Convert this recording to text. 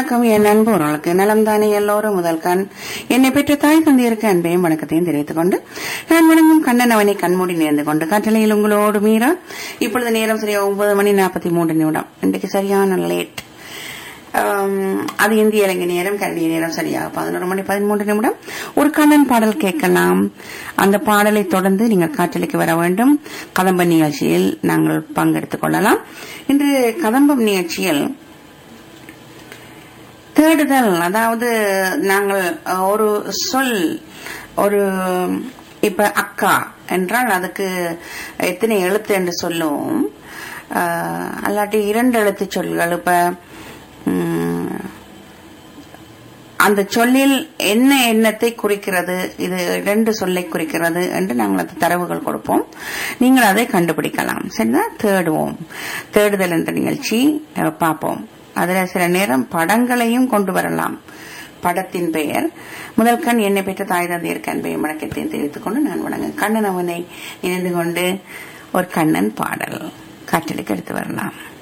வணக்கம் என் நண்பர்களுக்கு நலம் தானே எல்லோரும் முதல் கண் என்னை பெற்ற தாய் தந்தையருக்கு அன்பையும் வணக்கத்தையும் தெரிவித்துக் கொண்டு நான் வணங்கும் கண்ணன் அவனை கண்மூடி நேர்ந்து கொண்டு கட்டளையில் உங்களோடு மீறா இப்பொழுது நேரம் சரியா ஒன்பது மணி நாற்பத்தி மூன்று நிமிடம் இன்றைக்கு சரியான லேட் அது இந்திய இலங்கை நேரம் கரடிய நேரம் சரியாக பதினோரு மணி பதிமூன்று நிமிடம் ஒரு கண்ணன் பாடல் கேட்கலாம் அந்த பாடலை தொடர்ந்து நீங்கள் காற்றலைக்கு வர வேண்டும் கதம்ப நிகழ்ச்சியில் நாங்கள் பங்கெடுத்துக் கொள்ளலாம் இன்று கதம்பம் நிகழ்ச்சியில் தேடுதல் அதாவது நாங்கள் ஒரு சொல் ஒரு இப்ப அக்கா என்றால் அதுக்கு எத்தனை எழுத்து என்று சொல்லுவோம் ஆஹ், அல்லாட்டி இரண்டு எழுத்து சொல்கள் இப்ப உம், அந்த சொல்லில் என்ன எண்ணத்தை குறிக்கிறது இது ரெண்டு சொல்லை குறிக்கிறது என்று நாங்கள் அது தரவுகள் கொடுப்போம் நீங்கள் அதை கண்டுபிடிக்கலாம் சரிதான் தேடுவோம் தேடுதல் என்ற நிகழ்ச்சி அஹ், பார்ப்போம் அதுல சில நேரம் படங்களையும் கொண்டு வரலாம் படத்தின் பெயர் முதல் கண் என்னை பெற்ற தாய் தந்தையர் அன்பையும் வணக்கத்தையும் தெரிவித்துக் கொண்டு நான் வணங்க கண்ணன் அவனை இணைந்து கொண்டு ஒரு கண்ணன் பாடல் காற்றலுக்கு எடுத்து வரலாம்